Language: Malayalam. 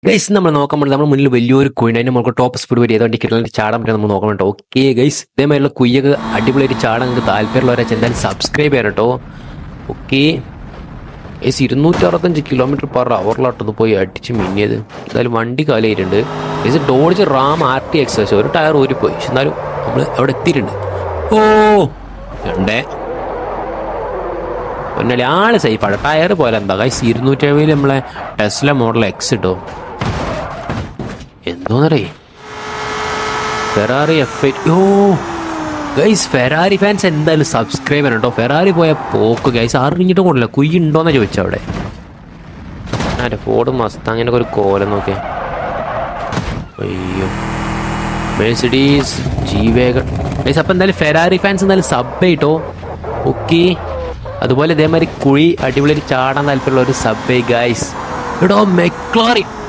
ഗൈസ് നമ്മൾ നോക്കാൻ പറ്റും നമ്മുടെ മുന്നിൽ വലിയൊരു കുയിൻ അതിന്റെ നമുക്ക് ടോപ്പ് സ്പീഡ് വരെ ഏതോ കിട്ടലിന് ചാടാൻ പറ്റും നമ്മൾ നോക്കാൻ വേണ്ടി ഓക്കെ ഗൈസ് ഇതേമാതിരിയുള്ള കുയ്യൊക്കെ അടിപൊളിയായിട്ട് ചാടാൻ നിങ്ങൾക്ക് താല്പര്യമുള്ളവരെ എന്തായാലും സബ്സ്ക്രൈബ് ചെയ്യാൻ കേട്ടോ ഓക്കെ ഗൈസ് ഇരുന്നൂറ്റി അറുപത്തഞ്ച് കിലോമീറ്റർ പെർ അവറിലോട്ടത് പോയി അടിച്ച് മിന്നിയത് എന്തായാലും വണ്ടി കാലിയായിട്ടുണ്ട് guys Dodge Ram R T എക്സസ് ഒരു ടയർ ഊരിപ്പോയി പക്ഷെ എന്നാലും നമ്മൾ അവിടെ എത്തിയിട്ടുണ്ട് ഓ രണ്ടേ പിന്നെ ആള് സേഫാണ് ടയർ പോലെ എന്താ ഗൈസ് ഇരുന്നൂറ്റി എഴുപതിൽ നമ്മളെ ടെസ്ല മോഡൽ എക്സ് ഇട്ടോ എന്തോന്നറിയേ Ferrari F I O guys Ferrari fans എന്തായാലും സബ്സ്ക്രൈബ് ചെയ്യണം കേട്ടോ ഫെറാറി പോയ പോക്ക് ഗൈസ് അറിഞ്ഞിട്ടും കൊണ്ടില്ല കുയ്യുണ്ടോന്നാ ചോദിച്ചോ അവിടെ ആരെ ഫോർഡ് മസ്ത് അങ്ങനെയൊക്കെ ഒരു കോലം നോക്കിയേ അയ്യോ മേഴ്സിഡീസ് ജി വേഗൺ ഗൈസ് അപ്പം എന്തായാലും ഫെറാറി ഫാൻസ് എന്തായാലും സബ് ചെയ്ട്ടോ ഓക്കെ അതുപോലെ ഇതേമാതിരി കുഴി അടിപൊളി ചാടാൻ താല്പര്യമുള്ള ഒരു സബ് ഗൈസ് എടോ മെക്ലോറി